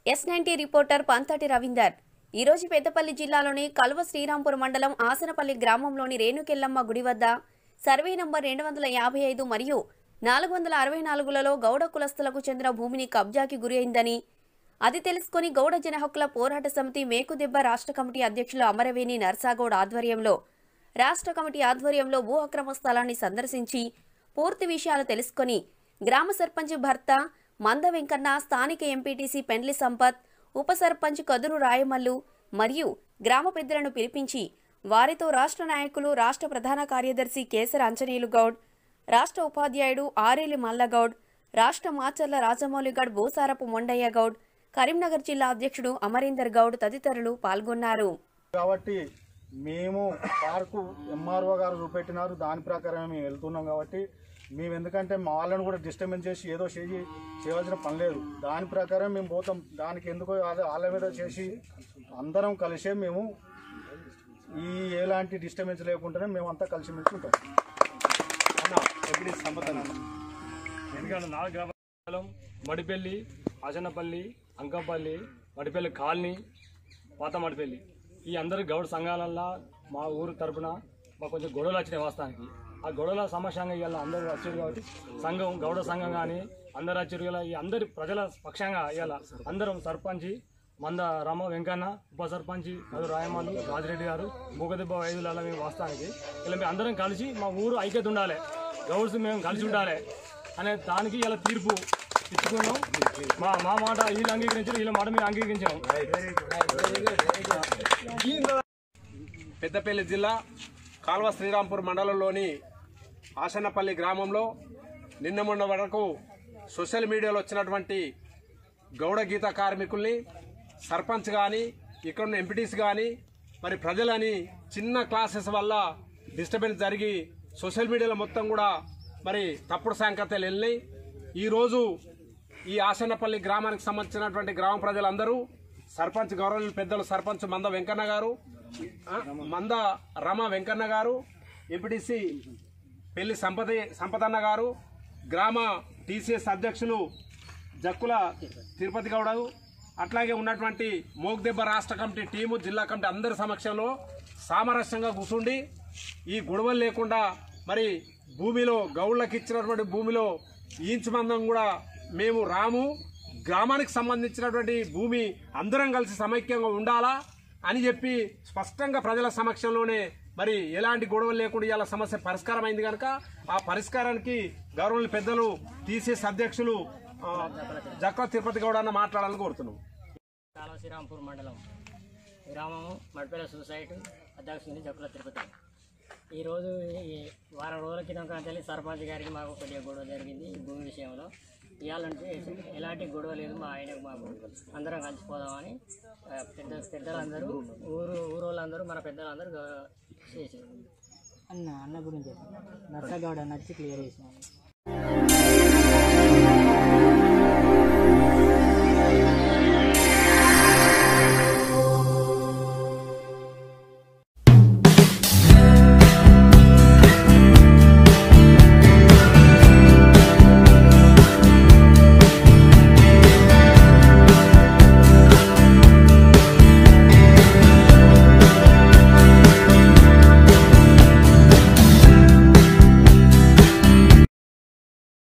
yes ninety reporter Panthati Ravinder ఈరోజు పెద్దపల్లి జిల్లాలోని కల్వ శ్రీరాంపూర్ మండలం ఆసనపల్లి గ్రామంలోని రేణుకెల్లమ్మ గుడి వద్ద సర్వే నంబర్ రెండు వందల యాభై ఐదు మరియు నాలుగు వందల అరవై నాలుగులలో గౌడ కులస్తులకు చెందిన భూమిని కబ్జాకి గురి అయిందని అది తెలుసుకుని గౌడ జన హక్కుల పోరాట సమితి మేకుదెబ్బ రాష్ట్ర కమిటీ అధ్యక్షులు అమరవేణి నర్సాగౌడ్ ఆధ్వర్యంలో రాష్ట్ర కమిటీ ఆధ్వర్యంలో భూ అక్రమ స్థలాన్ని సందర్శించి పూర్తి విషయాలు తెలుసుకొని గ్రామ సర్పంచ్ భర్త మంద వెంకన్న స్థానిక ఎంపీటీసీ పెండ్లి సంపత్ ఉప సర్పంచ్ కదురు రాయమల్లు మరియు గ్రామ పెద్దలను పిలిపించి వారితో రాష్ట్ర నాయకులు రాష్ట్ర ప్రధాన కార్యదర్శి కేసర అంజనేయులు గౌడ్ రాష్ట్ర ఉపాధ్యాయుడు ఆరేలి మల్లగౌడ్ రాష్ట్ర మాచర్ల రాజమౌళి గౌడ్ భూసారపు మొండయ్య గౌడ్ కరీంనగర్ జిల్లా అధ్యక్షుడు అమరీందర్ గౌడ్ తదితరులు పాల్గొన్నారు కాబట్టి మేము పార్కు ఎంఆర్ఓ గారు చూపెట్టినారు దాని ప్రకారమే మేము వెళ్తున్నాం కాబట్టి మేము ఎందుకంటే మా వాళ్ళని కూడా డిస్టర్బెన్స్ చేసి ఏదో చేసి చేయవలసిన పని లేదు దాని ప్రకారం మేము పోతాం దానికి ఎందుకో అదే వాళ్ళ మీద చేసి అందరం కలిసే మేము ఈ ఎలాంటి డిస్టర్బెన్స్ లేకుండానే మేమంతా కలిసిమెలిసి ఉంటాం ఎందుకంటే నాలుగు గ్రామాలు మడిపల్లి ఆచనపల్లి అంకంపల్లి మడిపల్లి కాలనీ పాత మడిపల్లి ఈ అందరు గౌడ సంఘాలల్లో మా ఊరు తరపున మాకు కొంచెం గొడవలు వచ్చినాయి వాస్తవానికి ఆ గొడవల సమస్యంగా ఇవాళ అందరూ వచ్చారు కాబట్టి సంఘం గౌడ సంఘం కానీ అందరు వచ్చారు ఇలా ఈ అందరి ప్రజల పక్షంగా ఇవాళ అందరం సర్పంచి మంద రామ వెంకన్న ఉప సర్పంచి అది రాయమాలు రాజిరెడ్డి గారు మూగదెబ్బ ఐదుల మేము వాస్తవానికి ఇలా మేము అందరం కలిసి మా ఊరు ఐక్యత ఉండాలి గౌడ్స్ మేము కలిసి ఉండాలి అనే దానికి ఇలా తీర్పు ఇచ్చుకున్నాం మా మా మాట వీళ్ళు అంగీకరించారు వీళ్ళ మాట మీరు అంగీకరించాం పెద్దపల్లి జిల్లా కాల్వ శ్రీరాంపూర్ మండలంలోని ఆసనపల్లి గ్రామంలో నిన్న మొన్న వరకు సోషల్ మీడియాలో వచ్చినటువంటి గౌడ గీత కార్మికుల్ని సర్పంచ్ కానీ ఇక్కడ ఉన్న ఎంపీటీస్ కానీ మరి ప్రజలని చిన్న క్లాసెస్ వల్ల డిస్టర్బెన్స్ జరిగి సోషల్ మీడియాలో మొత్తం కూడా మరి తప్పుడు సంకేతాలు వెళ్ళినాయి ఈరోజు ఈ ఆసనపల్లి గ్రామానికి సంబంధించినటువంటి గ్రామ ప్రజలందరూ సర్పంచ్ గౌరవ పెద్దలు సర్పంచ్ మంద వెంకన్న గారు ఆ, మంద రమ వెంకన్న గారు ఎంపీటీసీ పెళ్లి సంపద సంపదన్న గారు గ్రామ టీసీఎస్ అధ్యక్షులు జక్కుల తిరుపతి గౌడ అట్లాగే ఉన్నటువంటి మోగ్దెబ్బ రాష్ట్ర కమిటీ టీము జిల్లా కమిటీ అందరి సమక్షంలో సామరస్యంగా కూర్చుండి ఈ గొడవలు లేకుండా మరి భూమిలో గౌళ్ళకి ఇచ్చినటువంటి భూమిలో ఈంచు మందం కూడా మేము రాము గ్రామానికి సంబంధించినటువంటి భూమి అందరం కలిసి సమైక్యంగా ఉండాలా అని చెప్పి స్పష్టంగా ప్రజల సమక్షంలోనే మరి ఎలాంటి గొడవలు లేకుండా ఇవాళ సమస్య పరిష్కారం అయింది కనుక ఆ పరిష్కారానికి గౌరవ పెద్దలు టీసీఎస్ అధ్యక్షులు ఆ, జక్క తిరుపతి గౌడ అన్న మాట్లాడాలని కోరుతున్నాం కాలువ శ్రీరాంపూర్ మండలం గ్రామము మడిపేల సొసైటీ అధ్యక్షుని జక్కుల తిరుపతి ఈరోజు ఈ వారం రోజుల క్రితం కానీ సర్పంచ్ గారికి మాకు కొద్దిగా గొడవ జరిగింది ఈ భూమి విషయంలో ఇవాళ నుంచి ఎలాంటి గొడవ లేదు మా ఆయనకు మాకు అందరం కలిసిపోదామని ఆ, పెద్ద పెద్దలందరూ ఊరు ఊరోళ్ళందరూ మన పెద్దలందరూ గౌ- చేసారు అన్న అన్న గురించి నర్సగౌడ నచ్చి క్లియర్ చేసినాను